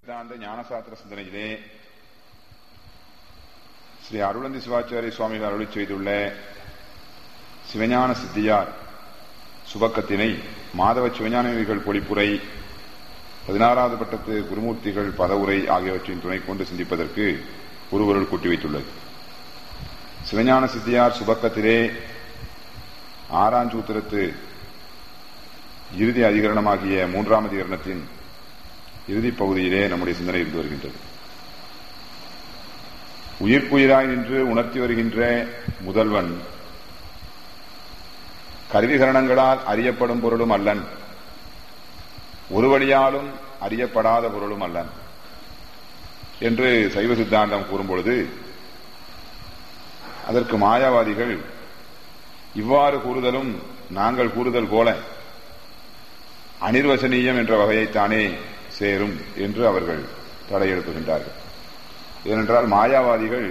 சித்தாந்த ஞானசாஸ்திர சிந்தனையிலே ஸ்ரீ அருளந்தி சிவாச்சாரிய சுவாமிகள் அருளி செய்துள்ள சிவஞான சித்தியார் சுபக்கத்தினை மாதவ சிவஞானிகள் பொழிப்புரை பதினாறாவது பட்டத்து குருமூர்த்திகள் பதவுரை ஆகியவற்றின் துணை கொண்டு சிந்திப்பதற்கு ஒருவருள் கூட்டி வைத்துள்ளது சிவஞான சித்தியார் சுபக்கத்திலே ஆறாஞ்சூத்திரத்து இறுதி அதிகரணமாகிய மூன்றாம் அதிகரணத்தின் இறுதிப் பகுதியிலே நம்முடைய சிந்தனை இருந்து வருகின்றது உயிர்க்குயிராய் நின்று உணர்த்தி வருகின்ற முதல்வன் கருவிகரணங்களால் அறியப்படும் பொருளும் அல்லன் ஒரு வழியாலும் அறியப்படாத பொருளும் அல்லன் என்று சைவ சித்தாந்தம் கூறும்பொழுது அதற்கு மாயாவாதிகள் இவ்வாறு கூறுதலும் நாங்கள் கூறுதல் போல அனிர்வசனீயம் என்ற வகையைத்தானே சேரும் என்று அவர்கள் தடையெழுப்புகின்றார்கள் ஏனென்றால் மாயாவாதிகள்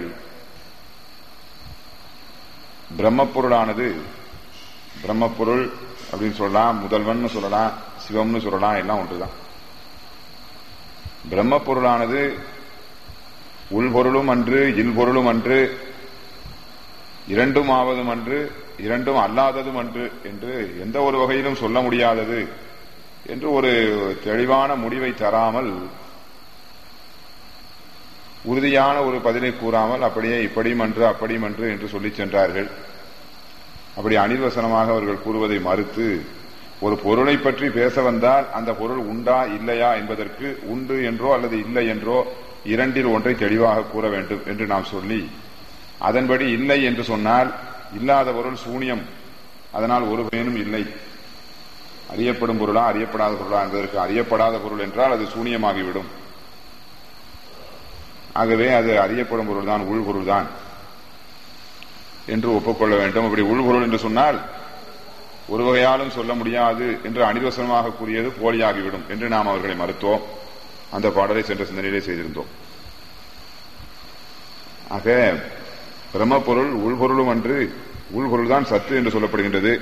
பிரம்மப்பொருளானது பிரம்மப்பொருள் அப்படின்னு சொல்லலாம் முதல்வன் சொல்லலாம் சிவம்னு சொல்லலாம் எல்லாம் ஒன்றுதான் பிரம்மப்பொருளானது உள்பொருளும் அன்று இல்பொருளும் அன்று இரண்டும் ஆவதும் அன்று இரண்டும் அல்லாததும் அன்று என்று எந்த ஒரு வகையிலும் சொல்ல முடியாதது என்று ஒரு தெளிவான முடிவை தராமல் உறுதியான ஒரு பதிலை கூறாமல் அப்படியே இப்படியும் அன்று அப்படியும் அன்று என்று சொல்லிச் சென்றார்கள் அப்படி அனிர்வசனமாக அவர்கள் கூறுவதை மறுத்து ஒரு பொருளை பற்றி பேச வந்தால் அந்த பொருள் உண்டா இல்லையா என்பதற்கு உண்டு என்றோ அல்லது இல்லை என்றோ இரண்டில் ஒன்றை தெளிவாக கூற வேண்டும் என்று நாம் சொல்லி அதன்படி இல்லை என்று சொன்னால் இல்லாத பொருள் சூனியம் அதனால் ஒரு பயனும் இல்லை அறியப்படும் பொருளா அறியப்படாத பொருளா என்பதற்கு அறியப்படாத பொருள் என்றால் அது சூனியமாகிவிடும் ஆகவே அது அறியப்படும் பொருள் தான் உள்பொருள் தான் என்று ஒப்புக்கொள்ள வேண்டும் அப்படி உள்பொருள் என்று சொன்னால் ஒரு வகையாலும் சொல்ல முடியாது என்று அனிர்வசனமாக கூறியது போலியாகிவிடும் என்று நாம் அவர்களை மறுத்தோம் அந்த பாடலை சென்ற சிந்தனையிலே செய்திருந்தோம் ஆக பிரம்மப்பொருள் உள்பொருளும் அன்று உள்பொருள் தான் சத்து என்று சொல்லப்படுகின்றது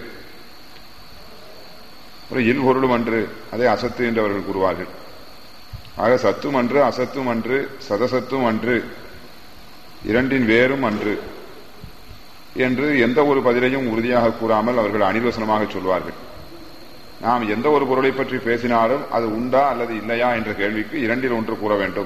இல்பொருளும் அன்று அதை அசத்து என்று அவர்கள் கூறுவார்கள் ஆக சத்தும் அன்று அசத்தும் அன்று சதசத்தும் அன்று இரண்டின் வேறும் அன்று என்று எந்த ஒரு பதிலையும் உறுதியாக கூறாமல் அவர்கள் அனிர்வசனமாக சொல்வார்கள் நாம் எந்த ஒரு பொருளை பற்றி பேசினாலும் அது உண்டா அல்லது இல்லையா என்ற கேள்விக்கு இரண்டில் ஒன்று கூற வேண்டும்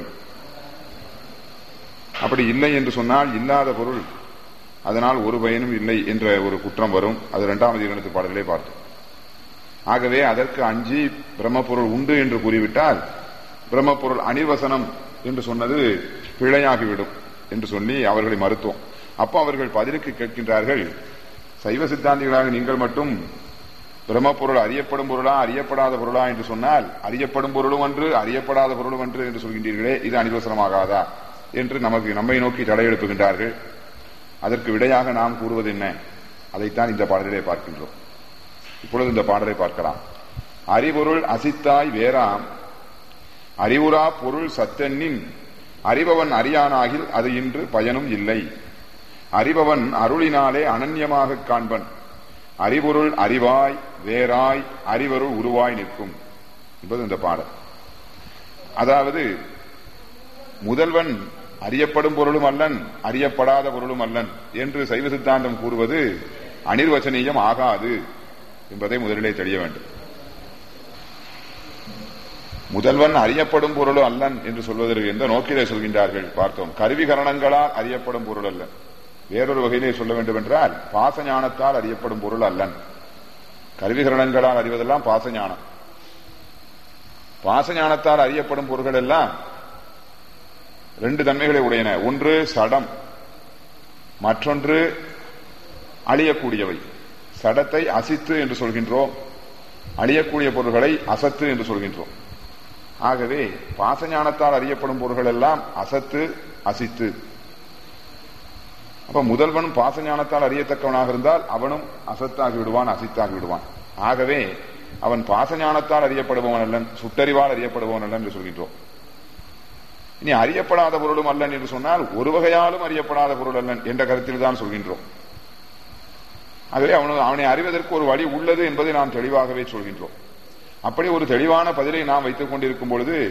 அப்படி இல்லை என்று சொன்னால் இல்லாத பொருள் அதனால் ஒரு பயனும் இல்லை என்ற ஒரு குற்றம் வரும் அது இரண்டாவது இரண்டு பாடல்களே பார்த்தோம் ஆகவே அதற்கு அஞ்சி பிரம்மப்பொருள் உண்டு என்று கூறிவிட்டால் பிரம்மப்பொருள் அனிர்வசனம் என்று சொன்னது பிழையாகிவிடும் என்று சொல்லி அவர்களை மறுத்தோம் அப்போ அவர்கள் பதிலுக்கு கேட்கின்றார்கள் சைவ சித்தாந்திகளாக நீங்கள் மட்டும் பிரம்மப்பொருள் அறியப்படும் பொருளா அறியப்படாத பொருளா என்று சொன்னால் அறியப்படும் பொருளும் ஒன்று அறியப்படாத பொருளும் ஒன்று என்று சொல்கின்றீர்களே இது அனிர்வசனமாகாதா என்று நமக்கு நம்மை நோக்கி தடையெழுப்புகின்றார்கள் அதற்கு விடையாக நாம் கூறுவது என்ன அதைத்தான் இந்த பாடலிலே பார்க்கின்றோம் இப்பொழுது இந்த பாடலை பார்க்கலாம் அறிபொருள் அசித்தாய் வேறாம் அறிவுரா பொருள் சத்தென்னின் அறிபவன் அறியானாகில் அது இன்று பயனும் இல்லை அறிபவன் அருளினாலே அனன்யமாக காண்பன் அறிபொருள் அறிவாய் வேறாய் அறிவருள் உருவாய் நிற்கும் என்பது இந்த பாடல் அதாவது முதல்வன் அறியப்படும் பொருளும் அல்லன் அறியப்படாத பொருளும் அல்லன் என்று சைவ சித்தாந்தம் கூறுவது அனிர்வச்சனீயம் ஆகாது என்பதை முதலிலே தெரிய வேண்டும் முதல்வன் அறியப்படும் பொருளும் அல்லன் என்று சொல்வதற்கு எந்த நோக்கிலே சொல்கின்றார்கள் பார்த்தோம் கருவிகரணங்களால் அறியப்படும் பொருள் அல்லன் வேறொரு வகையிலே சொல்ல வேண்டும் என்றால் பாசஞானத்தால் அறியப்படும் பொருள் அல்லன் கருவிகரணங்களால் அறிவதெல்லாம் பாசஞானம் பாசஞானத்தால் அறியப்படும் பொருள்கள் எல்லாம் ரெண்டு தன்மைகளை உடையன ஒன்று சடம் மற்றொன்று அழியக்கூடியவை சடத்தை அசித்து என்று சொல்கின்றோம் அழியக்கூடிய பொருள்களை அசத்து என்று சொல்கின்றோம் ஆகவே பாசஞானத்தால் அறியப்படும் பொருள்கள் எல்லாம் அசத்து அசித்து அப்ப முதல்வன் பாசஞானத்தால் அறியத்தக்கவனாக இருந்தால் அவனும் அசத்தாகி விடுவான் அசித்தாகி விடுவான் ஆகவே அவன் பாசஞானத்தால் அறியப்படுபவன் அல்லன் சுட்டறிவால் அறியப்படுபவன் அல்லன் என்று சொல்கின்றோம் இனி அறியப்படாத பொருளும் அல்லன் என்று சொன்னால் ஒரு வகையாலும் அறியப்படாத பொருள் அல்லன் என்ற கருத்தில் தான் சொல்கின்றோம் ஆகவே அவனு அவனை அறிவதற்கு ஒரு வழி உள்ளது என்பதை நாம் தெளிவாகவே சொல்கின்றோம் அப்படி ஒரு தெளிவான பதிலை நாம் வைத்துக் கொண்டிருக்கும் பொழுது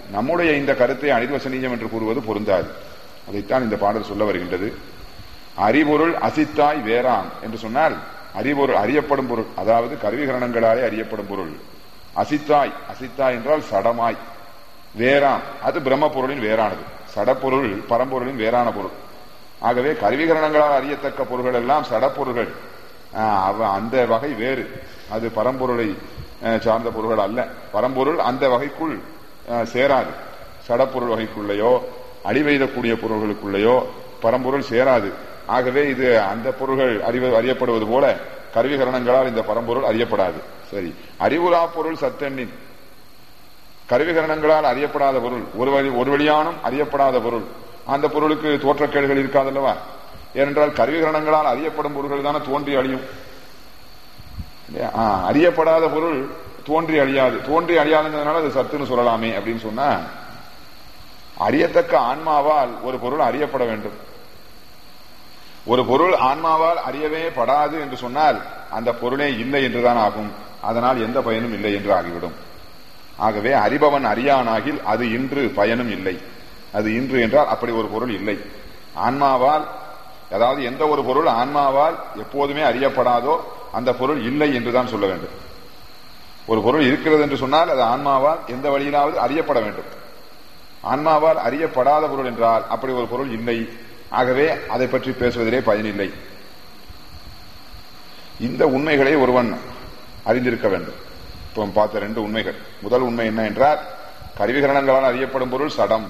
நம்முடைய இந்த கருத்தை அனிர்வசனீயம் என்று கூறுவது பொருந்தாது அதைத்தான் இந்த பாடல் சொல்ல வருகின்றது அறிபொருள் அசித்தாய் வேறான் என்று சொன்னால் அறிபொருள் அறியப்படும் பொருள் அதாவது கருவிகரணங்களாலே அறியப்படும் பொருள் அசித்தாய் அசித்தாய் என்றால் சடமாய் வேறாம் அது பிரம்ம பொருளின் வேறானது சடப்பொருள் பரம்பொருளின் வேறான பொருள் ஆகவே கருவிகரணங்களால் அறியத்தக்க பொருள்கள் எல்லாம் சடப்பொருள்கள் ஆஹ், அவ- அந்த வகை வேறு அது பரம்பொருளை அஹ், சார்ந்த பொருள்கள் அல்ல பரம்பொருள் அந்த வகைக்குள் அஹ், சேராது சடப்பொருள் வகைக்குள்ளேயோ அழிவெய்தக்கூடிய பொருள்களுக்குள்ளேயோ பரம்பொருள் சேராது ஆகவே இது அந்த பொருள்கள் அறிவு அறியப்படுவது போல கருவிகரணங்களால் இந்த பரம்பொருள் அறியப்படாது சரி அறிவுலா பொருள் சத்தெண்ணின் கருவிகரணங்களால் அறியப்படாத பொருள் ஒரு வழி ஒரு வழியானும் அறியப்படாத பொருள் அந்த பொருளுக்கு தோற்றக்கேடுகள் இருக்காதல்லவா ஏனென்றால் கருவிகரணங்களால் அறியப்படும் பொருள்கள் தானே தோன்றி அழியும் இல்லையா? ஆ, அறியப்படாத பொருள் தோன்றி அழியாது தோன்றி அழியாதுங்கிறதுனால அது சத்துன்னு சொல்லலாமே அப்படின்னு சொன்னா அறியத்தக்க ஆன்மாவால் ஒரு பொருள் அறியப்பட வேண்டும் ஒரு பொருள் ஆன்மாவால் அறியவே படாது என்று சொன்னால் அந்த பொருளே இல்லை என்றுதான் ஆகும் அதனால் எந்த பயனும் இல்லை என்று ஆகிவிடும் ஆகவே அறிபவன் அறியானாகில் அது இன்று பயனும் இல்லை அது இன்று என்றால் அப்படி ஒரு பொருள் இல்லை ஆன்மாவால் அதாவது எந்த ஒரு பொருள் ஆன்மாவால் எப்போதுமே அறியப்படாதோ அந்த பொருள் இல்லை என்றுதான் சொல்ல வேண்டும் ஒரு பொருள் இருக்கிறது என்று சொன்னால் அது ஆன்மாவால் எந்த வழியிலாவது அறியப்பட வேண்டும் ஆன்மாவால் அறியப்படாத பொருள் என்றால் அப்படி ஒரு பொருள் இல்லை ஆகவே அதை பற்றி பேசுவதிலே பயனில்லை இந்த உண்மைகளை ஒருவன் அறிந்திருக்க வேண்டும் இப்போ பார்த்த ரெண்டு உண்மைகள் முதல் உண்மை என்ன என்றால் கருவிகரணங்களால் அறியப்படும் பொருள் சடம்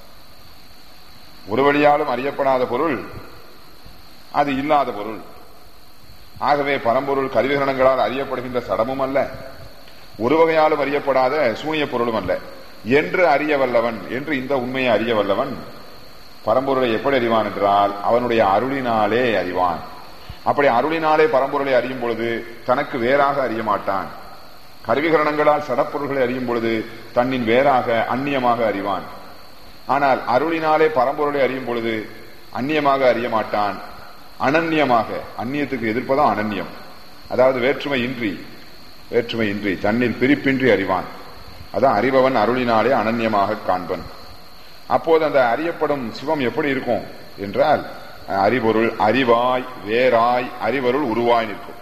ஒரு வழியாலும் அறியப்படாத பொருள் அது இல்லாத பொருள் ஆகவே பரம்பொருள் கருவிகரணங்களால் அறியப்படுகின்ற சடமும் அல்ல ஒரு வகையாலும் அறியப்படாத சூனிய பொருளும் அல்ல என்று அறிய வல்லவன் என்று இந்த உண்மையை அறிய வல்லவன் பரம்பொருளை எப்படி அறிவான் என்றால் அவனுடைய அருளினாலே அறிவான் அப்படி அருளினாலே பரம்பொருளை அறியும் பொழுது தனக்கு வேறாக அறிய மாட்டான் கருவிகரணங்களால் சடப்பொருள்களை அறியும் பொழுது தன்னின் வேறாக அந்நியமாக அறிவான் ஆனால் அருளினாலே பரம்பொருளை அறியும் பொழுது அந்நியமாக அறிய மாட்டான் அனன்யமாக அந்நியத்துக்கு எதிர்ப்பதான் அனன்யம் அதாவது வேற்றுமை இன்றி வேற்றுமை இன்றி தன்னில் பிரிப்பின்றி அறிவான் அதான் அறிபவன் அருளினாலே அனன்யமாக காண்பன் அப்போது அந்த அறியப்படும் சிவம் எப்படி இருக்கும் என்றால் அறிபொருள் அறிவாய் வேறாய் அறிவருள் உருவாய் நிற்கும்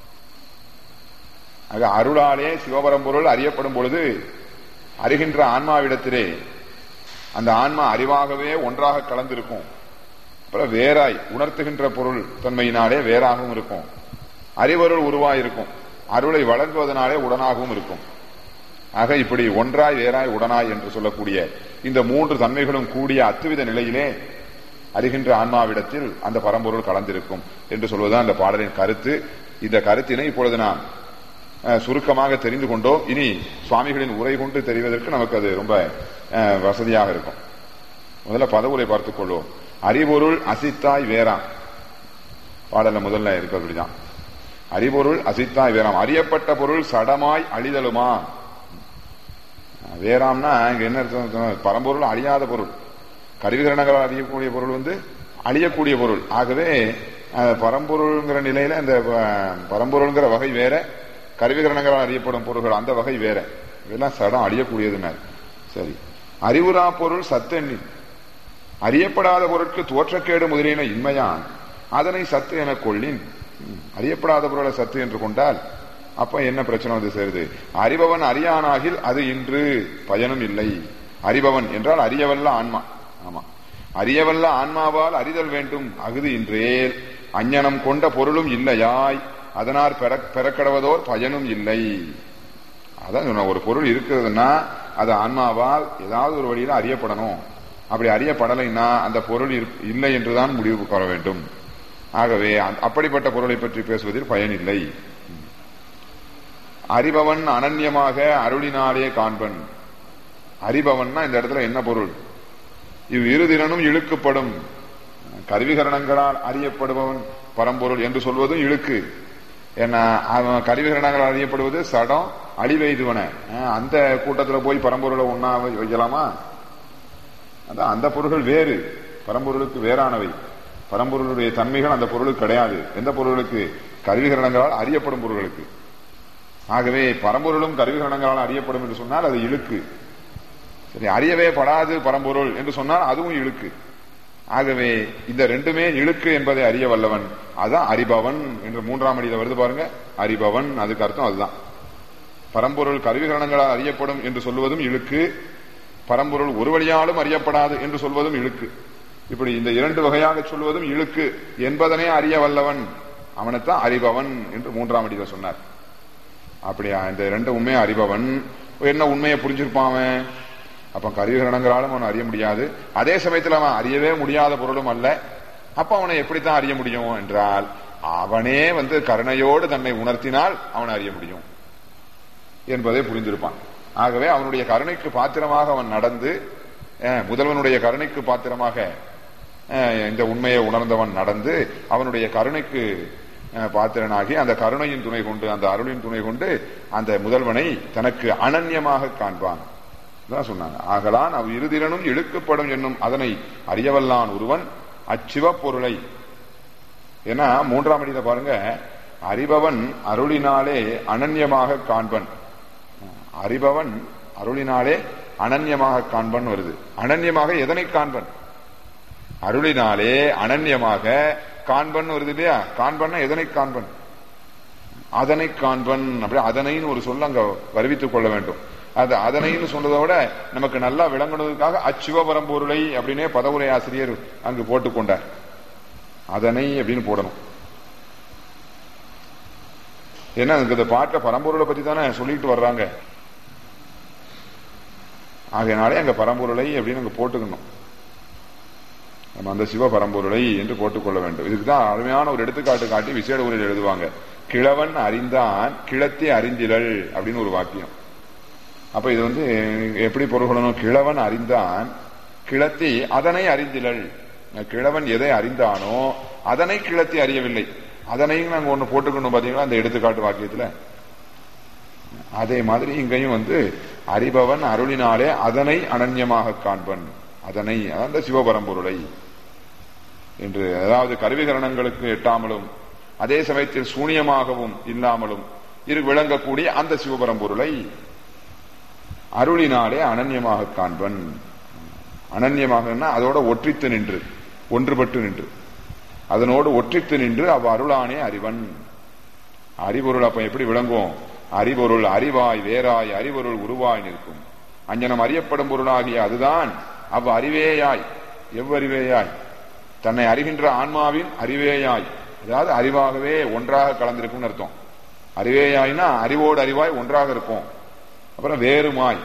ஆக அருளாலே சிவபரம்பொருள் அறியப்படும் பொழுது அறிகின்ற ஆன்மாவிடத்திலே அந்த ஆன்மா அறிவாகவே ஒன்றாக கலந்திருக்கும் அப்புறம் வேறாய் உணர்த்துகின்ற பொருள் தன்மையினாலே வேறாகவும் இருக்கும் அறிவருள் உருவாய் இருக்கும் அருளை வழங்குவதனாலே உடனாகவும் இருக்கும் ஆக இப்படி ஒன்றாய் வேறாய் உடனாய் என்று சொல்லக்கூடிய இந்த மூன்று தன்மைகளும் கூடிய அத்துவித நிலையிலே அறிகின்ற ஆன்மாவிடத்தில் அந்த பரம்பொருள் கலந்திருக்கும் என்று சொல்வதுதான் அந்த பாடலின் கருத்து இந்த கருத்தினை இப்பொழுது நாம் அஹ், சுருக்கமாக தெரிந்து கொண்டோம் இனி சுவாமிகளின் உரை கொண்டு தெரிவதற்கு நமக்கு அது ரொம்ப அஹ், வசதியாக இருக்கும் முதல்ல பதவுரை பார்த்துக் கொள்வோம் அறிபொருள் அசித்தாய் வேறாம் பாடல முதல்ல இருக்கிறது அப்படிதான் அறிபொருள் அசித்தாய் வேறாம் அறியப்பட்ட பொருள் சடமாய் அழிதலுமா வேறாம்னா இங்க என்ன அர்த்தம் பரம்பொருள் அழியாத பொருள் கருவிகரணங்களால் அறியக்கூடிய பொருள் வந்து அழியக்கூடிய பொருள் ஆகவே அஹ், பரம்பொருள்ங்கிற நிலையில இந்த அஹ், பரம்பொருள்ங்கிற வகை வேற கருவிகரணங்களால் அறியப்படும் பொருள்கள் அந்த வகை வேற இதெல்லாம் சடம் அழியக்கூடியதுன்னு சரி அறிவுரா பொருள் சத்தெண்ணி அறியப்படாத பொருட்கு தோற்றக்கேடு முதலியன இன்மையான் அதனை சத்து என கொள்ளின் ம், அறியப்படாத பொருளை சத்து என்று கொண்டால் அப்ப என்ன பிரச்சனை வந்து சேருது அறிபவன் அறியானாகில் அது இன்று பயனும் இல்லை அறிபவன் என்றால் அறியவல்ல ஆன்மா ஆமா அறியவல்ல ஆன்மாவால் அறிதல் வேண்டும் அகுது இன்றேல் அஞ்ஞனம் கொண்ட பொருளும் இல்லையாய் அதனால் பெற பெறக்கடவதோர் பயனும் இல்லை அதான் சொன்ன ஒரு பொருள் இருக்கிறதுன்னா அது ஆன்மாவால் ஏதாவது ஒரு வழியில அறியப்படணும் அப்படி அறியப்படலைன்னா அந்த பொருள் இருப்- இல்லை என்றுதான் முடிவுக்கு வர வேண்டும் ஆகவே அந்த- அப்படிப்பட்ட பொருளை பற்றி பேசுவதில் பயனில்லை அறிபவன் அனன்யமாக அருளினாலே காண்பன் அறிபவன்னா இந்த இடத்துல என்ன பொருள் இவ் இருதிறனும் இழுக்கப்படும் கருவிகரணங்களால் அறியப்படுபவன் பரம்பொருள் என்று சொல்வதும் இழுக்கு ஏன்னா அவன் கருவிகரணங்களால் அறியப்படுவது சடம் அழிவெய்துவன அஹ், அந்த கூட்டத்துல போய் பரம்பொருளை ஒன்னா வை- வைக்கலாமா அதான் அந்த பொருள்கள் வேறு பரம்பொருளுக்கு வேறானவை பரம்பொருளுடைய தன்மைகள் அந்த பொருளுக்கு கிடையாது எந்த பொருளுக்கு கருவிகரணங்களால் அறியப்படும் பொருள்களுக்கு ஆகவே பரம்பொருளும் கருவிகரணங்களால் அறியப்படும் என்று சொன்னால் அது இழுக்கு சரி அறியவே படாது பரம்பொருள் என்று சொன்னால் அதுவும் இழுக்கு ஆகவே இந்த ரெண்டுமே இழுக்கு என்பதை அறிய வல்லவன் அதான் அறிபவன் என்று மூன்றாம் அடியில வருது பாருங்க அறிபவன் அதுக்கு அர்த்தம் அதுதான் பரம்பொருள் கருவிகரணங்களால் அறியப்படும் என்று சொல்வதும் இழுக்கு பரம்பொருள் ஒரு வழியாலும் அறியப்படாது என்று சொல்வதும் இழுக்கு இப்படி இந்த இரண்டு வகையாக சொல்வதும் இழுக்கு என்பதனே அறிய வல்லவன் அவனைத்தான் அறிபவன் என்று மூன்றாம் அடியில சொன்னார் அப்படியா இந்த ரெண்டு உண்மையை அறிபவன் என்ன உண்மையை புரிஞ்சிருப்பான் அவன் அப்ப கருவிகரணங்களாலும் அவனை அறிய முடியாது அதே சமயத்தில் அவன் அறியவே முடியாத பொருளும் அல்ல அப்ப அவனை எப்படித்தான் அறிய முடியும் என்றால் அவனே வந்து கருணையோடு தன்னை உணர்த்தினால் அவனை அறிய முடியும் என்பதை புரிந்திருப்பான் ஆகவே அவனுடைய கருணைக்கு பாத்திரமாக அவன் நடந்து அஹ், முதல்வனுடைய கருணைக்கு பாத்திரமாக அஹ், இந்த உண்மையை உணர்ந்தவன் நடந்து அவனுடைய கருணைக்கு அஹ், பாத்திரனாகி அந்த கருணையின் துணை கொண்டு அந்த அருளின் துணை கொண்டு அந்த முதல்வனை தனக்கு அனன்யமாக காண்பான் தான் சொன்னாங்க ஆகலான் அவ் இருதிரனும் இழுக்கப்படும் என்னும் அதனை அறியவல்லான் ஒருவன் அச்சிவ பொருளை ஏன்னா மூன்றாம் அடியில பாருங்க அறிபவன் அருளினாலே அனன்யமாக காண்பன் அறிபவன் அருளினாலே அனன்யமாக காண்பன் வருது அனன்யமாக எதனை காண்பன் அருளினாலே அனன்யமாக காண்பன் வருது இல்லையா காண்பன்னா எதனை காண்பன் அதனை காண்பன் அப்படி அதனைன்னு ஒரு சொல்ல அங்க வருவித்துக் கொள்ள வேண்டும் அது அதனைன்னு சொன்னதை விட நமக்கு நல்லா விளங்குனதுக்காக அச்சிவபரம்பொருளை அப்படின்னே பதவுரை ஆசிரியர் அங்கு போட்டுக்கொண்டார் அதனை அப்படின்னு போடணும் ஏன்னா அதுக்கு இந்த பாட்டை பரம்பொருளை பத்தி தானே சொல்லிட்டு வர்றாங்க ஆகையினாலே அங்க பரம்பொருளை அப்படின்னு அங்க போட்டுக்கணும் நம்ம அந்த சிவ பரம்பொருளை என்று போட்டுக்கொள்ள வேண்டும் இதுக்கு தான் அருமையான ஒரு எடுத்துக்காட்டு காட்டி விசேட உரையில் எழுதுவாங்க கிழவன் அறிந்தான் கிழத்தி அறிந்திலள் அப்படின்னு ஒரு வாக்கியம் அப்ப இது வந்து எப்படி பொருள் கொள்ளணும் கிழவன் அறிந்தான் கிளத்தி அதனை அறிந்திலள் கிழவன் எதை அறிந்தானோ அதனை கிளத்தி அறியவில்லை அதனையும் நாங்க ஒண்ணு போட்டுக்கணும் பாத்தீங்களா அந்த எடுத்துக்காட்டு வாக்கியத்துல அதே மாதிரி இங்கேயும் வந்து அறிபவன் அருளினாலே அதனை அனன்யமாக காண்பன் அதனை அந்த சிவபரம்பொருளை என்று அதாவது கருவிகரணங்களுக்கு எட்டாமலும் அதே சமயத்தில் சூனியமாகவும் இல்லாமலும் இரு விளங்கக்கூடிய அந்த சிவபரம்பொருளை அருளினாலே அனன்யமாக காண்பன் அனன்யமாகனா அதோட ஒற்றித்து நின்று ஒன்றுபட்டு நின்று அதனோடு ஒற்றித்து நின்று அவ் அருளானே அறிவன் அறிபொருள் அப்ப எப்படி விளங்கும் அறிபொருள் அறிவாய் வேறாய் அறிபொருள் உருவாய் நிற்கும் அஞ்சனம் அறியப்படும் பொருளாகிய அதுதான் அவ் அறிவேயாய் எவ்வறிவேயாய் தன்னை அறிகின்ற ஆன்மாவின் அறிவேயாய் அதாவது அறிவாகவே ஒன்றாக கலந்திருக்கும்னு அர்த்தம் அறிவேயாய்னா அறிவோடு அறிவாய் ஒன்றாக இருக்கும் அப்புறம் வேறுமாய்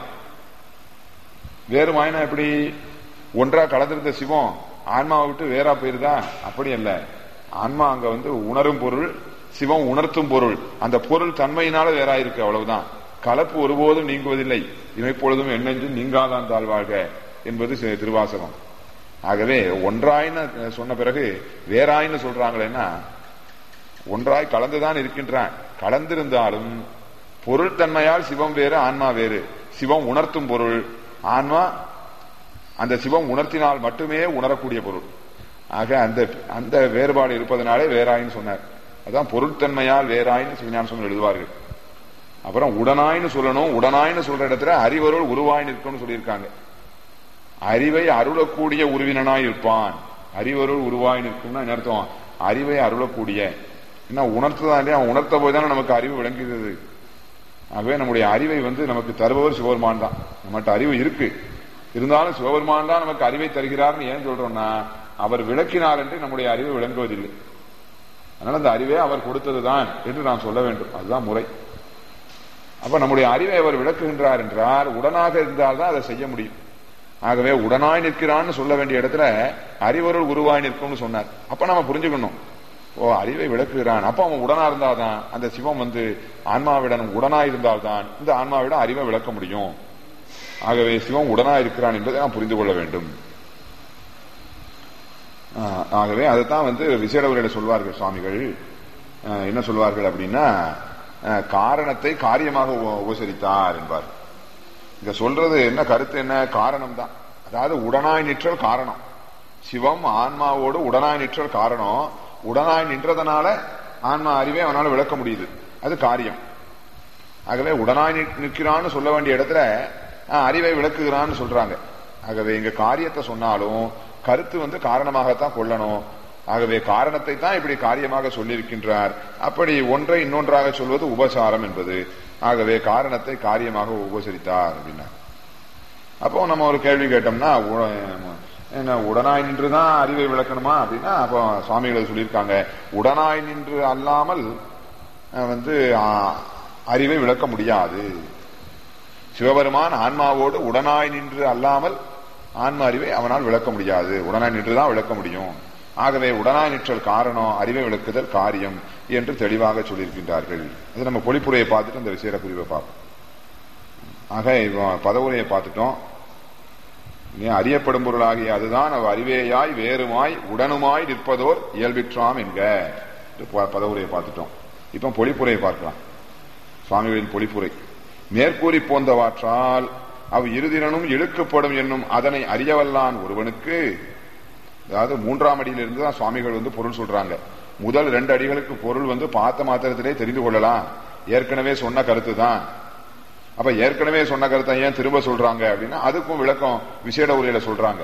வேறுமாய்னா எப்படி ஒன்றா கலந்திருந்த சிவம் ஆன்மாவை விட்டு வேறா போயிருதா அப்படி அல்ல ஆன்மா அங்க வந்து உணரும் பொருள் சிவம் உணர்த்தும் பொருள் அந்த பொருள் தன்மையினால வேறா இருக்கு அவ்வளவுதான் கலப்பு ஒருபோதும் நீங்குவதில்லை இமைப்பொழுதும் எண்ணெஞ்சு நீங்காதான் தாழ்வாழ்க என்பது சி- திருவாசகம் ஆகவே ஒன்றாய்னு சொன்ன பிறகு வேறாய்னு சொல்றாங்களேன்னா ஒன்றாய் கலந்துதான் இருக்கின்றான் கலந்திருந்தாலும் பொருள் தன்மையால் சிவம் வேறு ஆன்மா வேறு சிவம் உணர்த்தும் பொருள் ஆன்மா அந்த சிவம் உணர்த்தினால் மட்டுமே உணரக்கூடிய பொருள் ஆக அந்த அந்த வேறுபாடு இருப்பதனாலே வேறாயின்னு சொன்னார் அதான் பொருட்தன்மையால் வேறாயின்னு சிவஞான சுவாமி எழுதுவார்கள் அப்புறம் உடனாய்னு சொல்லணும் உடனாய்னு சொல்ற இடத்துல அறிவருள் உருவாய் நிற்கும்னு சொல்லியிருக்காங்க அறிவை அருளக்கூடிய உருவினனாய் இருப்பான் அறிவருள் உருவாய் நிற்கும்னா என்ன அர்த்தம் அறிவை அருளக்கூடிய என்ன உணர்த்துதான் இல்லையா அவன் உணர்த்த போய் தானே நமக்கு அறிவு விளங்குகிறது ஆகவே நம்முடைய அறிவை வந்து நமக்கு தருபவர் சிவபெருமான் தான் நம்மகிட்ட அறிவு இருக்கு இருந்தாலும் சிவபெருமான் தான் நமக்கு அறிவை தருகிறார்னு ஏன் சொல்றோம்னா அவர் விளக்கினார் என்று நம்முடைய அறிவு விளங்குவதில்லை அதனால அந்த அறிவே அவர் கொடுத்ததுதான் என்று நாம் சொல்ல வேண்டும் அதுதான் முறை அப்ப நம்முடைய அறிவை அவர் விளக்குகின்றார் என்றால் உடனாக இருந்தால்தான் அதை செய்ய முடியும் ஆகவே உடனாய் நிற்கிறான்னு சொல்ல வேண்டிய இடத்துல அறிவருள் உருவாய் நிற்கும்னு சொன்னார் அப்ப நம்ம புரிஞ்சுக்கணும் ஓ அறிவை விளக்குகிறான் அப்ப அவன் உடனா இருந்தால்தான் அந்த சிவம் வந்து ஆன்மாவிடம் உடனா இருந்தால்தான் இந்த ஆன்மாவிடம் அறிவை விளக்க முடியும் ஆகவே சிவம் உடனா இருக்கிறான் என்பதை நாம் புரிந்து கொள்ள வேண்டும் ஆஹ், ஆகவே அதைத்தான் வந்து விசேட உரையில சொல்வார்கள் சுவாமிகள் ஆஹ், என்ன சொல்வார்கள் அப்படின்னா ஆஹ், காரணத்தை காரியமாக உ- உபசரித்தார் என்பார் இங்க சொல்றது என்ன கருத்து என்ன காரணம் தான் அதாவது உடனாய் நிற்றல் காரணம் சிவம் ஆன்மாவோடு உடனாய் நிற்றல் காரணம் உடனாய் நின்றதனால ஆன்மா அறிவை அவனால விளக்க முடியுது அது காரியம் ஆகவே உடனாய் நிற்- நிற்கிறான்னு சொல்ல வேண்டிய இடத்துல ஆஹ், அறிவை விளக்குகிறான்னு சொல்றாங்க ஆகவே இங்க காரியத்தை சொன்னாலும் கருத்து வந்து காரணமாகத்தான் கொள்ளணும் ஆகவே காரணத்தை தான் இப்படி காரியமாக சொல்லியிருக்கின்றார் அப்படி ஒன்றை இன்னொன்றாக சொல்வது உபசாரம் என்பது ஆகவே காரணத்தை காரியமாக உபசரித்தார் அப்படின்னா அப்போ நம்ம ஒரு கேள்வி கேட்டோம்னா உ- என்ன உடனாய் நின்று தான் அறிவை விளக்கணுமா அப்படின்னா அப்போ சுவாமிகள் சொல்லியிருக்காங்க உடனாய் நின்று அல்லாமல் அஹ், வந்து ஆ, அறிவை விளக்க முடியாது சிவபெருமான் ஆன்மாவோடு உடனாய் நின்று அல்லாமல் ஆன்ம அறிவை அவனால் விளக்க முடியாது உடனாய் நின்று தான் விளக்க முடியும் ஆகவே உடனாய் நிற்றல் காரணம் அறிவை விளக்குதல் காரியம் என்று தெளிவாக சொல்லியிருக்கின்றார்கள் அது நம்ம பொழிப்புரையை பார்த்துட்டு இந்த விசேட பிரிவை பார்ப்போம் ஆக இப்போ பதவுரையை பார்த்துட்டோம் நீ அறியப்படும் பொருளாகிய அதுதான் அவ் அறிவேயாய் வேறுமாய் உடனுமாய் நிற்பதோர் இயல்பிற்றாம் என்க என்று ப- பதவுரையை பார்த்துட்டோம் இப்போ பொழிப்புரையை பார்க்கலாம் சுவாமிகளின் பொழிப்புரை மேற்கூறி போந்தவாற்றால் அவ் இருதினனும் இழுக்கப்படும் என்னும் அதனை அறியவல்லான் ஒருவனுக்கு அதாவது மூன்றாம் அடியிலிருந்து தான் சுவாமிகள் வந்து பொருள் சொல்றாங்க முதல் ரெண்டு அடிகளுக்கு பொருள் வந்து பார்த்த மாத்திரத்திலே தெரிந்து கொள்ளலாம் ஏற்கனவே சொன்ன கருத்து தான் அப்ப ஏற்கனவே சொன்ன கருத்தை ஏன் திரும்ப சொல்றாங்க அப்படின்னா அதுக்கும் விளக்கம் விசேட உரையில சொல்றாங்க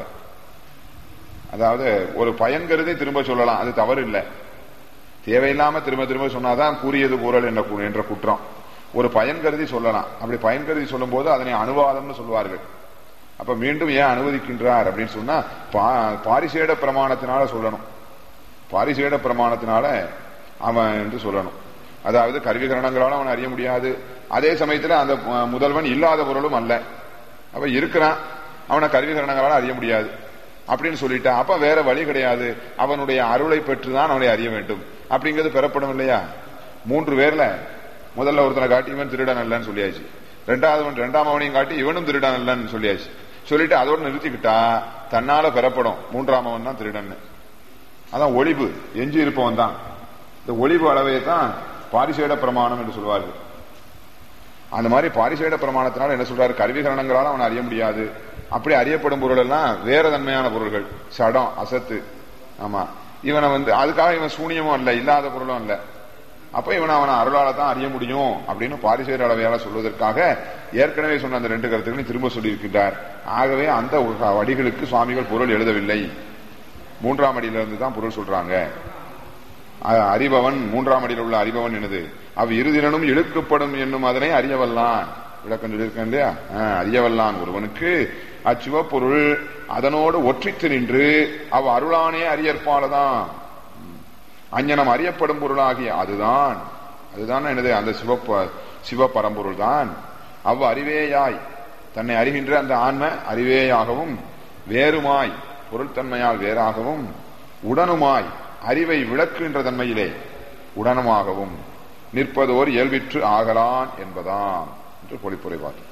அதாவது ஒரு பயன் கருதி திரும்ப சொல்லலாம் அது தவறு இல்லை தேவையில்லாம திரும்ப திரும்ப சொன்னாதான் கூறியது கூறல் என்ற கு- என்ற குற்றம் ஒரு பயன் கருதி சொல்லலாம் அப்படி பயன் கருதி சொல்லும் போது அதனை அனுவாதம்னு சொல்வார்கள் அப்ப மீண்டும் ஏன் அனுமதிக்கின்றார் அப்படின்னு சொன்னா பா- பாரிசேட பிரமாணத்தினால சொல்லணும் பாரிசேட பிரமாணத்தினால அவன் என்று சொல்லணும் அதாவது கருவிகரணங்களால அவன் அறிய முடியாது அதே சமயத்துல அந்த அஹ், முதல்வன் இல்லாத பொருளும் அல்ல அப்ப இருக்கிறான் அவனை கருவிகரணங்களால அறிய முடியாது அப்படின்னு சொல்லிட்டா அப்ப வேற வழி கிடையாது அவனுடைய அருளை பெற்றுதான் அவனை அறிய வேண்டும் அப்படிங்கிறது பெறப்படும் இல்லையா மூன்று பேர்ல முதல்ல ஒருத்தனை காட்டி இவன் திருடன் அல்லன்னு சொல்லியாச்சு ரெண்டாவது ரெண்டாம் அவனையும் காட்டி இவனும் திருடன் அல்லன்னு சொல்லியாச்சு சொல்லிட்டு அதோட நிறுத்திக்கிட்டா தன்னால பெறப்படும் மூன்றாம் அவன் தான் திருடன்னு அதான் ஒளிவு எஞ்சி இருப்பவன் தான் இந்த ஒளிவு அளவை தான் பாரிசேட பிரமாணம் என்று சொல்வார்கள் அந்த மாதிரி பாரிசேட பிரமாணத்தினால என்ன சொல்றாரு கருவிகரணங்களால அவன் அறிய முடியாது அப்படி அறியப்படும் பொருள் எல்லாம் வேற தன்மையான பொருள்கள் சடம் அசத்து ஆமா இவனை வந்து அதுக்காக இவன் சூனியமும் அல்ல இல்லாத பொருளும் அல்ல அப்ப இவன் அவனை அருளால தான் அறிய முடியும் அப்படின்னு பாரிசேட அளவையால சொல்வதற்காக ஏற்கனவே சொன்ன அந்த ரெண்டு கருத்துக்களையும் திரும்ப சொல்லியிருக்கின்றார் ஆகவே அந்த வடிகளுக்கு சுவாமிகள் பொருள் எழுதவில்லை மூன்றாம் அடியிலிருந்து தான் பொருள் சொல்றாங்க அ- அறிபவன் மூன்றாம் அடியில் உள்ள அறிபவன் என்னது அவ் இருதினனும் இழுக்கப்படும் என்னும் அதனை அறியவல்லான் விளக்கம் சொல்லியிருக்கேன் இல்லையா ஆ, அறியவல்லான் ஒருவனுக்கு அச்சிவப்பொருள் அதனோடு ஒற்றித்து நின்று அவ் அருளானே அறியற்பாலதான் அஞ்ஞனம் அறியப்படும் பொருளாகிய அதுதான் அதுதான் என்னது அந்த சிவப்ப சிவ பரம்பொருள் தான் அவ் அறிவேயாய் தன்னை அறிகின்ற அந்த ஆன்ம அறிவேயாகவும் வேறுமாய் பொருள்தன்மையால் வேறாகவும் உடனுமாய் அறிவை விளக்குகின்ற தன்மையிலே உடனுமாகவும் நிற்பதோர் இயல்பிற்று ஆகலான் என்பதாம் என்று பொழிப்புரை பார்த்தோம்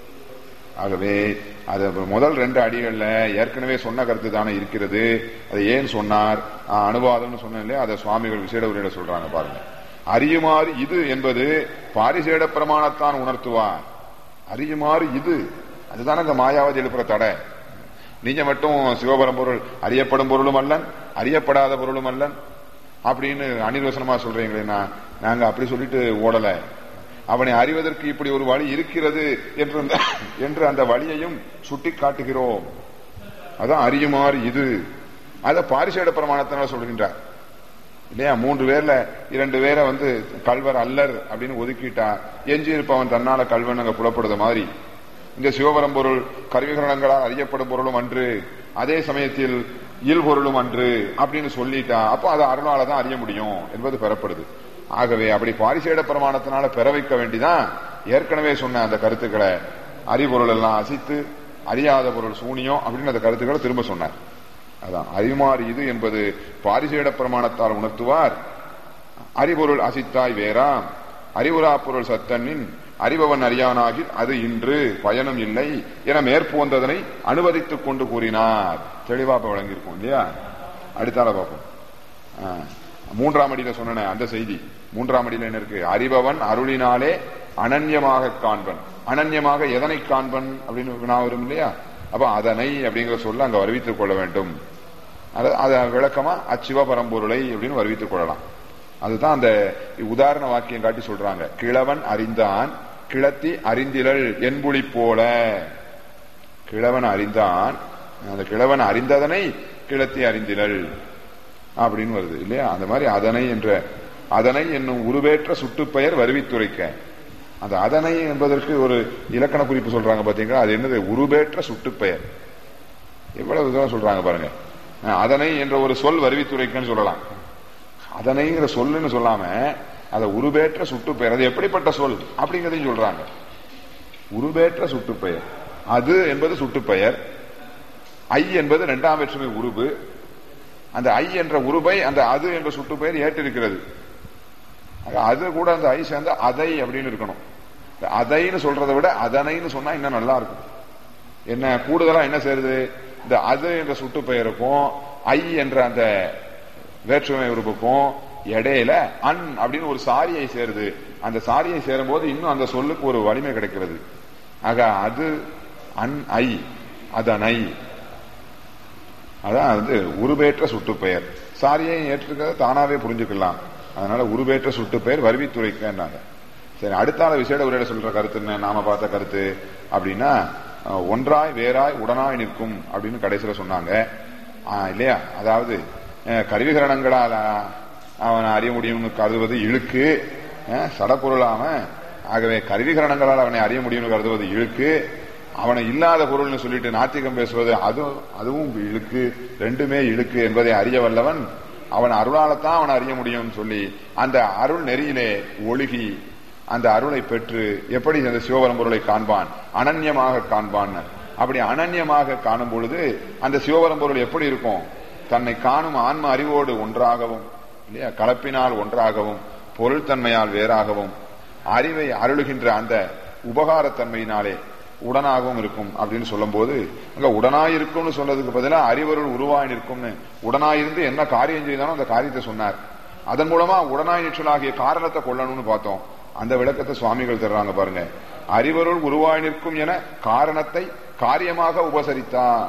ஆகவே அது முதல் ரெண்டு அடிகள்ல ஏற்கனவே சொன்ன கருத்து தானே இருக்கிறது அதை ஏன் சொன்னார் ஆஹ், அனுவாதம்னு சொன்னேன் இல்லையா அதை சுவாமிகள் விசேட உரையில சொல்றாங்க பாருங்க அறியுமாறு இது என்பது பாரிசேட பிரமாணத்தான் உணர்த்துவார் அறியுமாறு இது அதுதானே இந்த மாயாவதி எழுப்புற தடை நீங்க மட்டும் சிவபரம்பொருள் அறியப்படும் பொருளும் அல்லன் அறியப்படாத பொருளும் அல்லன் அப்படின்னு அனிர்வசனமா சொல்றீங்களேன்னா நாங்க அப்படி சொல்லிட்டு ஓடல அவனை அறிவதற்கு இப்படி ஒரு வழி இருக்கிறது என்று அந்த- என்று அந்த வழியையும் சுட்டி காட்டுகிறோம் அதான் அறியுமாறு இது அத பாரிசேட பிரமாணத்தினால சொல்கின்றார் இல்லையா மூன்று பேர்ல இரண்டு பேரை வந்து கல்வர் அல்லர் அப்படின்னு ஒதுக்கிட்டா எஞ்சி இருப்பவன் தன்னால கல்வன் அங்க புலப்படுத மாதிரி இந்த சிவபரம் பொருள் கருவிகரணங்களால் அறியப்படும் பொருளும் அன்று அதே சமயத்தில் இயல் பொருளும் அன்று அப்படின்னு சொல்லிட்டா அப்போ அது அருளால தான் அறிய முடியும் என்பது பெறப்படுது ஆகவே அப்படி பாரிசேட பிரமாணத்தினால பெற வைக்க வேண்டிதான் ஏற்கனவே சொன்ன அந்த கருத்துக்களை அறிபொருள் எல்லாம் அசித்து அறியாத பொருள் சூனியம் அப்படின்னு அந்த கருத்துக்களை திரும்ப சொன்னார் அதான் அறிமாறு இது என்பது பாரிசேட பிரமாணத்தால் உணர்த்துவார் அறிபொருள் அசித்தாய் வேறாம் அறிவுரா பொருள் சத்தனின் அறிபவன் அறியானாகி அது இன்று பயனும் இல்லை என மேற்போந்ததனை அனுமதித்துக் கொண்டு கூறினார் தெளிவா இப்ப விளங்கியிருக்கும் இல்லையா அடுத்தால பார்ப்போம் ஆ, மூன்றாம் அடியில சொன்ன அந்த செய்தி மூன்றாம் அடியில என்ன இருக்கு அறிபவன் அருளினாலே அனன்யமாக காண்பன் அனன்யமாக எதனை காண்பன் அப்படின்னு நான் வரும் இல்லையா அப்ப அதனை அப்படிங்கிற சொல்ல அங்க வருவித்துக் கொள்ள வேண்டும் அது- அத விளக்கமா அச்சிவ பரம்பொருளை அப்படின்னு வருவித்துக் கொள்ளலாம் அதுதான் அந்த உதாரண வாக்கியம் காட்டி சொல்றாங்க கிழவன் அறிந்தான் கிளத்தி அறிந்திலள் என்புளி போல கிழவன் அறிந்தான் அந்த கிழவன் அறிந்ததனை கிளத்தி அறிந்தினள் அப்படின்னு வருது இல்லையா அந்த மாதிரி அதனை என்ற அதனை என்னும் உருவேற்ற சுட்டுப்பெயர் வருவித்துரைக்க அந்த அதனை என்பதற்கு ஒரு இலக்கண குறிப்பு சொல்றாங்க பாத்தீங்களா அது என்னது உருவேற்ற சுட்டுப்பெயர் எவ்வளவு விதமா சொல்றாங்க பாருங்க அஹ் அதனை என்ற ஒரு சொல் வருவித்துரைக்கன்னு சொல்லலாம் அதனைங்கிற சொல்லுன்னு சொல்லாம அதை உருவேற்ற சுட்டுப்பெயர் அது எப்படிப்பட்ட சொல் அப்படிங்கறதையும் சொல்றாங்க உருவேற்ற சுட்டுப்பெயர் அது என்பது சுட்டுப்பெயர் ஐ என்பது இரண்டாம் வேற்றுமை உருவு அந்த ஐ என்ற உருவை அந்த அது என்ற சுட்டுப்பெயர் ஏற்றிருக்கிறது ஆக அது கூட அந்த ஐ சேர்ந்து அதை அப்படின்னு இருக்கணும் இந்த அதைன்னு சொல்றதை விட அதனைன்னு சொன்னா இன்னும் நல்லா இருக்கும் என்ன கூடுதலா என்ன சேருது இந்த அது என்ற சுட்டு பெயருக்கும் ஐ என்ற அந்த வேற்றுமை உறுப்புக்கும் இடையில அன் அப்படின்னு ஒரு சாரியை சேருது அந்த சாரியை சேரும் போது இன்னும் அந்த சொல்லுக்கு ஒரு வலிமை கிடைக்கிறது ஆக அது அன் ஐ அதனை அதான் வந்து உருவேற்ற சுட்டுப்பெயர் சாரியை ஏற்றுக்கிறத தானாவே புரிஞ்சுக்கலாம் அதனால உருவேற்ற சுட்டுப்பெயர் வருவித்துறைக்கன்னாங்க சரி அடுத்தால விசேட உரையில சொல்ற கருத்து என்ன நாம பார்த்த கருத்து அப்படின்னா அஹ், ஒன்றாய் வேறாய் உடனாய் நிற்கும் அப்படின்னு கடைசியில சொன்னாங்க ஆஹ், இல்லையா அதாவது அஹ், கருவிகரணங்களால் அஹ், அவன் அறிய முடியும்னு கருதுவது இழுக்கு அஹ், சடப்பொருளாம ஆகவே கருவிகரணங்களால் அவனை அறிய முடியும்னு கருதுவது இழுக்கு அவனை இல்லாத பொருள்னு சொல்லிட்டு நாத்திகம் பேசுவது அதுவும் அதுவும் இழுக்கு ரெண்டுமே இழுக்கு என்பதை அறிய வல்லவன் அவன் அருளாலத்தான் அவனை அறிய முடியும்னு சொல்லி அந்த அருள் நெறியிலே ஒழுகி அந்த அருளை பெற்று எப்படி அந்த சிவபரம்பொருளை காண்பான் அனன்யமாக காண்பான் அப்படி அனன்யமாக காணும் பொழுது அந்த சிவபரம்பொருள் எப்படி இருக்கும் தன்னை காணும் ஆன்ம அறிவோடு ஒன்றாகவும் இல்லையா கலப்பினால் ஒன்றாகவும் பொருள் தன்மையால் வேறாகவும் அறிவை அருளுகின்ற அந்த உபகாரத்தன்மையினாலே உடனாகவும் இருக்கும் அப்படின்னு சொல்லும்போது அங்க உடனாய் இருக்கும்னு சொல்றதுக்கு பதிலா அறிவருள் உருவாய் நிற்கும்னு உடனாயிருந்து என்ன காரியம் செய்தாலும் அந்த காரியத்தை சொன்னார் அதன் மூலமா உடனாய் நிற்றலாகிய காரணத்தை கொள்ளணும்னு பார்த்தோம் அந்த விளக்கத்தை சுவாமிகள் தர்றாங்க பாருங்க அறிவருள் உருவாய் நிற்கும் என காரணத்தை காரியமாக உபசரித்தார்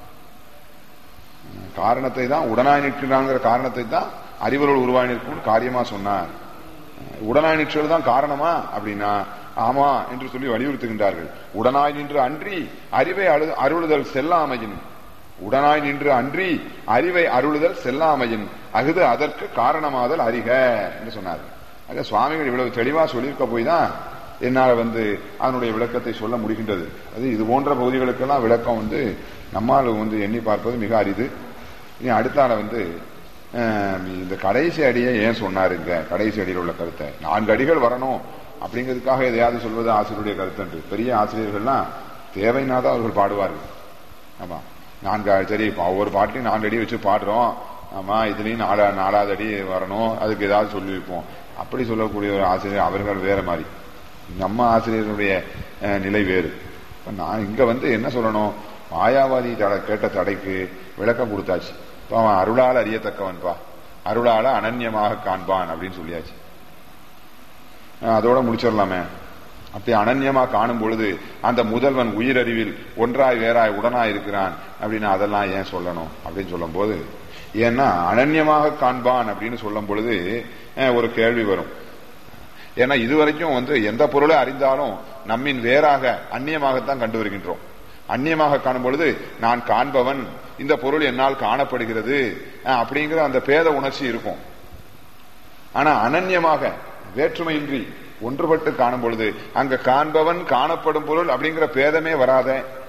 காரணத்தை தான் உடனாய் நிற்கிறாங்கிற காரணத்தை தான் அறிவருள் உருவாய் நிற்கும் காரியமா சொன்னார் உடனாய் நிற்றல் தான் காரணமா அப்படின்னா ஆமா என்று சொல்லி வலியுறுத்துகின்றார்கள் உடனாய் நின்று அன்றி அறிவை அழு- அருளுதல் செல்லாமையின் உடனாய் நின்று அன்றி அறிவை அருளுதல் செல்லாமையின் அகுது அதற்கு காரணமாதல் அறிக என்று சொன்னார் ஆக சுவாமிகள் இவ்வளவு தெளிவா சொல்லியிருக்க போய் தான் என்னால வந்து அதனுடைய விளக்கத்தை சொல்ல முடிகின்றது அது இது போன்ற பகுதிகளுக்கெல்லாம் விளக்கம் வந்து நம்மால் வந்து எண்ணி பார்ப்பது மிக அரிது இனி அடுத்தால வந்து அஹ், இந்த கடைசி அடியை ஏன் சொன்னாருங்க கடைசி அடியில் உள்ள கருத்தை நான்கு அடிகள் வரணும் அப்படிங்கிறதுக்காக எதையாவது சொல்வது ஆசிரியருடைய கருத்தன்று பெரிய ஆசிரியர்கள்லாம் தேவைனாதான் அவர்கள் பாடுவார்கள் ஆமா நான்கு அடி- சரி இப்ப ஒவ்வொரு பாட்டிலையும் நான்கு அடி வச்சு பாடுறோம் ஆமா இதுலயும் நாலா நாலாவது அடி வரணும் அதுக்கு ஏதாவது சொல்லி வைப்போம் அப்படி சொல்லக்கூடிய ஒரு ஆசிரியர் அவர்கள் வேற மாதிரி நம்ம ஆசிரியர்களுடைய அஹ், நிலை வேறு இப்ப நான் இங்க வந்து என்ன சொல்லணும் மாயாவாதி தடை கேட்ட தடைக்கு விளக்கம் கொடுத்தாச்சு இப்ப அவன் அருளால் அறியத்தக்கவன்பா அருளால அனன்யமாக காண்பான் அப்படின்னு சொல்லியாச்சு அஹ், அதோட முடிச்சிடலாமே அப்படி அனன்யமா காணும் பொழுது அந்த முதல்வன் உயிரறிவில் ஒன்றாய் வேறாய் உடனாய் இருக்கிறான் அப்படின்னு அதெல்லாம் ஏன் சொல்லணும் அப்படின்னு சொல்லும் போது ஏன்னா அனன்யமாக காண்பான் அப்படின்னு சொல்லும் பொழுது அஹ், ஒரு கேள்வி வரும் ஏன்னா இதுவரைக்கும் வந்து எந்த பொருளை அறிந்தாலும் நம்மின் வேறாக அந்நியமாகத்தான் கண்டு வருகின்றோம் அந்நியமாக காணும் பொழுது நான் காண்பவன் இந்த பொருள் என்னால் காணப்படுகிறது அஹ், அப்படிங்கிற அந்த பேத உணர்ச்சி இருக்கும் ஆனா அனன்யமாக வேற்றுமையின்றி ஒன்றுபட்டு காணும் பொழுது அங்க காண்பவன் காணப்படும் பொருள் அப்படிங்கிற பேதமே வராத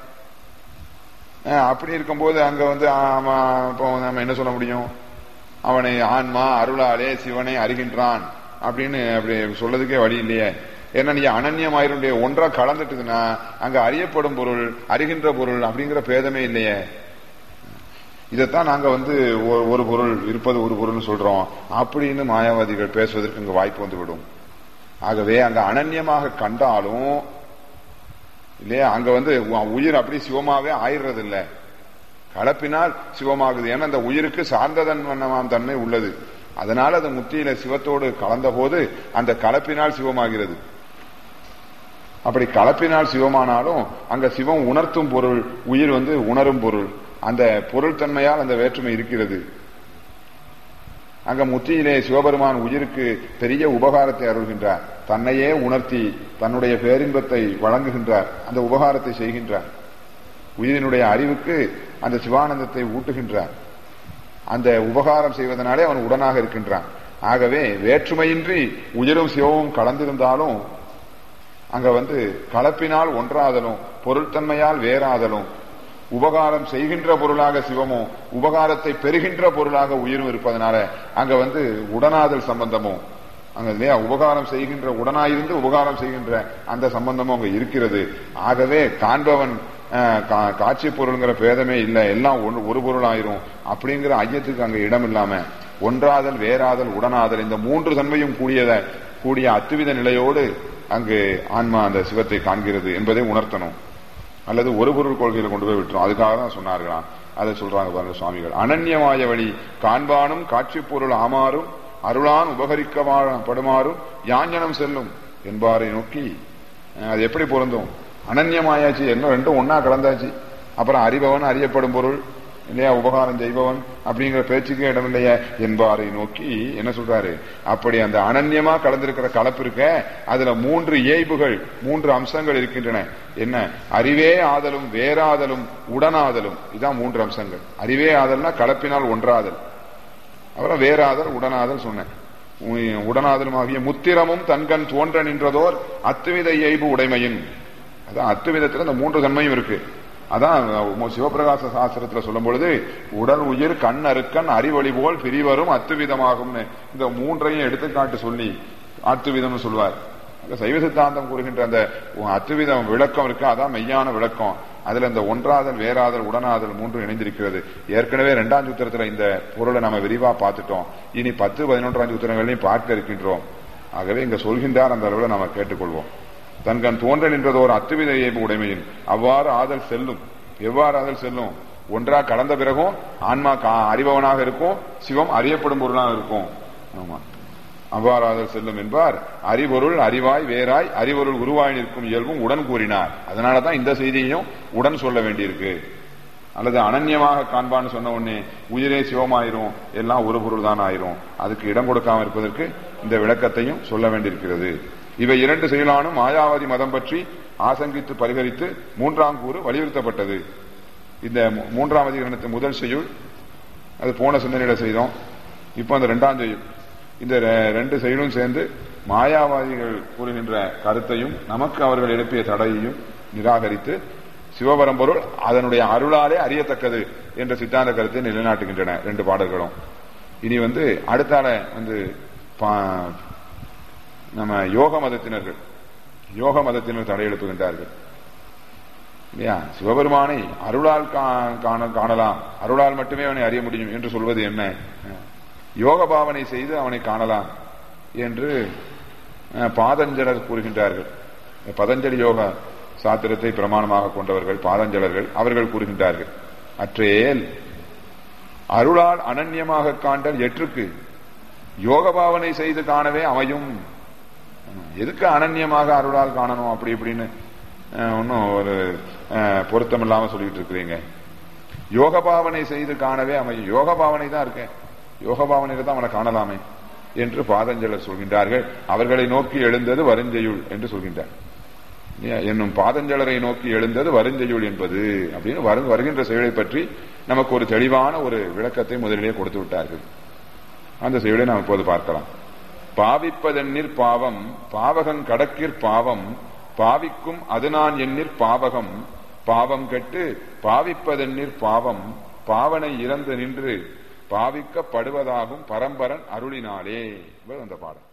அஹ், அப்படி இருக்கும்போது அங்க வந்து ஆமா இப்போ நம்ம என்ன சொல்ல முடியும் அவனை ஆன்மா அருளாலே சிவனை அறிகின்றான் அப்படின்னு அப்படி சொல்றதுக்கே வழி இல்லையே ஏன்னா நீ அனன்யமாயிருடைய ஒன்றா கலந்துட்டுதுன்னா அங்க அறியப்படும் பொருள் அறிகின்ற பொருள் அப்படிங்கிற பேதமே இல்லையே இதைத்தான் நாங்க வந்து ஒரு- ஒரு பொருள் இருப்பது ஒரு பொருள்னு சொல்றோம் அப்படின்னு மாயாவாதிகள் பேசுவதற்கு இங்க வாய்ப்பு வந்து விடும் ஆகவே அங்க அனன்யமாக கண்டாலும் இல்லையா அங்க வந்து உ- உயிர் அப்படி சிவமாவே ஆயிடுறது இல்ல கலப்பினால் சிவமாகுது ஏன்னா அந்த உயிருக்கு சார்ந்ததன் வண்ணமாம் தன்மை உள்ளது அதனால அது முத்தியில சிவத்தோடு கலந்த போது அந்த கலப்பினால் சிவமாகிறது அப்படி கலப்பினால் சிவமானாலும் அங்க சிவம் உணர்த்தும் பொருள் உயிர் வந்து உணரும் பொருள் அந்த பொருள் தன்மையால் அந்த வேற்றுமை இருக்கிறது அங்க முத்தியிலே சிவபெருமான் உயிருக்கு பெரிய உபகாரத்தை அருள்கின்றார் தன்னையே உணர்த்தி தன்னுடைய பேரின்பத்தை வழங்குகின்றார் அந்த உபகாரத்தை செய்கின்றார் உயிரினுடைய அறிவுக்கு அந்த சிவானந்தத்தை ஊட்டுகின்றார் அந்த உபகாரம் செய்வதனாலே அவன் உடனாக இருக்கின்றான் ஆகவே வேற்றுமையின்றி உயிரும் சிவமும் கலந்திருந்தாலும் அங்க வந்து கலப்பினால் ஒன்றாதலும் பொருள்தன்மையால் வேறாதலும் உபகாரம் செய்கின்ற பொருளாக சிவமும் உபகாரத்தை பெறுகின்ற பொருளாக உயிரும் இருப்பதனால அங்க வந்து உடனாதல் சம்பந்தமும் அங்க இல்லையா உபகாரம் செய்கின்ற உடனாயிருந்து உபகாரம் செய்கின்ற அந்த சம்பந்தமும் அங்க இருக்கிறது ஆகவே காண்பவன் அஹ், கா- காட்சி பொருள்ங்கிற பேதமே இல்லை எல்லாம் ஒன்று ஒரு பொருள் ஆயிரும் அப்படிங்கிற ஐயத்துக்கு அங்க இடம் இல்லாம ஒன்றாதல் வேறாதல் உடனாதல் இந்த மூன்று தன்மையும் கூடியத கூடிய அத்துவித நிலையோடு அங்கு ஆன்மா அந்த சிவத்தை காண்கிறது என்பதை உணர்த்தணும் அல்லது ஒரு பொருள் கொள்கையில கொண்டு போய் விட்டுரும் அதுக்காக தான் சொன்னார்களாம் அதை சொல்றாங்க பாருங்க சுவாமிகள் அனன்யமாய வழி காண்பானும் காட்சி பொருள் ஆமாறும் அருளான் உபகரிக்கப்படுமாறும் யாஞ்சனம் செல்லும் என்பாரை நோக்கி அஹ், அது எப்படி பொருந்தும் அனன்யமாயாச்சு என்ன ரெண்டும் ஒன்னா கலந்தாச்சு அப்புறம் அறிபவன் அறியப்படும் பொருள் இல்லையா உபகாரம் செய்பவன் அப்படிங்கிற பேச்சுக்கே இடம் இல்லையா என்பாரை நோக்கி என்ன சொல்றாரு அப்படி அந்த அனன்யமா கலந்திருக்கிற கலப்பு இருக்க அதுல மூன்று இயல்புகள் மூன்று அம்சங்கள் இருக்கின்றன என்ன அறிவே ஆதலும் வேறாதலும் உடனாதலும் இதான் மூன்று அம்சங்கள் அறிவே ஆதல்னா கலப்பினால் ஒன்றாதல் அப்புறம் வேறாதல் உடனாதல் சொன்னேன் உ- உடனாதலுமாகிய முத்திரமும் தன்கண் தோன்ற நின்றதோர் அத்துவித இயல்பு உடைமையின் அதான் அத்துவிதத்துல இந்த மூன்று தன்மையும் இருக்கு அதான் உம் சிவபிரகாச சாஸ்திரத்துல சொல்லும் பொழுது உடல் உயிர் கண் அருக்கண் அறிவொளி போல் பிரிவரும் அத்துவிதமாகும்னு இந்த மூன்றையும் எடுத்துக்காட்டு சொல்லி அத்துவிதம்னு சொல்வார் அந்த சைவ சித்தாந்தம் கூறுகின்ற அந்த அத்துவிதம் விளக்கம் இருக்கு அதான் மெய்யான விளக்கம் அதுல இந்த ஒன்றாதல் வேறாதல் உடனாதல் மூன்று இணைந்திருக்கிறது ஏற்கனவே இரண்டாம் சூத்திரத்துல இந்த பொருளை நம்ம விரிவா பார்த்துட்டோம் இனி பத்து பதினொன்றாம் சூத்திரங்களையும் பார்க்க இருக்கின்றோம் ஆகவே இங்க சொல்கின்றார் அந்த அளவில் நம்ம கேட்டுக்கொள்வோம் தன்கண் தோன்ற நின்றதோர் அத்துவித இயல்பு உடைமையின் அவ்வாறு ஆதல் செல்லும் எவ்வாறு ஆதல் செல்லும் ஒன்றா கலந்த பிறகும் ஆன்மா கா- அறிபவனாக இருக்கும் சிவம் அறியப்படும் பொருளாக இருக்கும் ஆமா அவ்வாறாதல் செல்லும் என்பார் அறிபொருள் அறிவாய் வேறாய் அறிபொருள் உருவாய் நிற்கும் இயல்பும் உடன் கூறினார் அதனாலதான் இந்த செய்தியையும் உடன் சொல்ல வேண்டியிருக்கு அல்லது அனன்யமாக காண்பான்னு சொன்ன உடனே உயிரே சிவமாயிரும் எல்லாம் ஒரு பொருள் தான் ஆயிரும் அதுக்கு இடம் கொடுக்காம இருப்பதற்கு இந்த விளக்கத்தையும் சொல்ல வேண்டியிருக்கிறது இவை இரண்டு செயலானும் மாயாவாதி மதம் பற்றி ஆசங்கித்து பரிகரித்து மூன்றாம் கூறு வலியுறுத்தப்பட்டது இந்த மூ- மூன்றாம் அதிகரணத்து முதல் செய்யுள் அது போன சிந்தனையில செய்தோம் இப்போ அந்த இரண்டாம் செய்யுள் இந்த ரெ- ரெண்டு செயலும் சேர்ந்து மாயாவாதிகள் கூறுகின்ற கருத்தையும் நமக்கு அவர்கள் எழுப்பிய தடையையும் நிராகரித்து சிவபரம்பொருள் அதனுடைய அருளாலே அறியத்தக்கது என்ற சித்தாந்த கருத்தை நிலைநாட்டுகின்றன ரெண்டு பாடல்களும் இனி வந்து அடுத்தால வந்து பா- நம்ம யோக மதத்தினர்கள் யோக மதத்தினர் தடை எழுப்புகின்றார்கள் இல்லையா சிவபெருமானை அருளால் கா- காண காணலாம் அருளால் மட்டுமே அவனை அறிய முடியும் என்று சொல்வது என்ன யோக பாவனை செய்து அவனை காணலாம் என்று அஹ், பாதஞ்சலர் கூறுகின்றார்கள் பதஞ்சலி யோக சாத்திரத்தை பிரமாணமாக கொண்டவர்கள் பாதஞ்சலர்கள் அவர்கள் கூறுகின்றார்கள் அற்றேல் அருளால் அனன்யமாக காண்டல் எற்றுக்கு யோக பாவனை செய்து காணவே அமையும் எதுக்கு அனன்யமாக அருளால் காணணும் அப்படி இப்படின்னு அஹ், ஒன்னும் ஒரு அஹ், பொருத்தம் இல்லாம சொல்லிட்டு இருக்கிறீங்க யோக பாவனை செய்து காணவே அமையும் யோக பாவனை தான் இருக்கேன் யோக பாவனையில தான் அவனை காணலாமே என்று பாதஞ்சலர் சொல்கின்றார்கள் அவர்களை நோக்கி எழுந்தது வருஞ்செயுள் என்று சொல்கின்றார் இல்லையா? என்னும் பாதஞ்சலரை நோக்கி எழுந்தது வருஞ்செயுள் என்பது அப்படின்னு வரு- வருகின்ற செயலை பற்றி நமக்கு ஒரு தெளிவான ஒரு விளக்கத்தை முதலிலே கொடுத்து விட்டார்கள் அந்த செயலை நாம் இப்போது பார்க்கலாம் பாவிப்பதென்னிற் பாவம் பாவகங் கடக்கிற் பாவம் பாவிக்கும் அது நான் எண்ணிற் பாவகம் பாவம் கெட்டு பாவிப்பதென்னிற் பாவம் பாவனை இறந்து நின்று பாவிக்கப்படுவதாகும் பரம்பரன் அருளினாலே என்பது அந்த பாடம்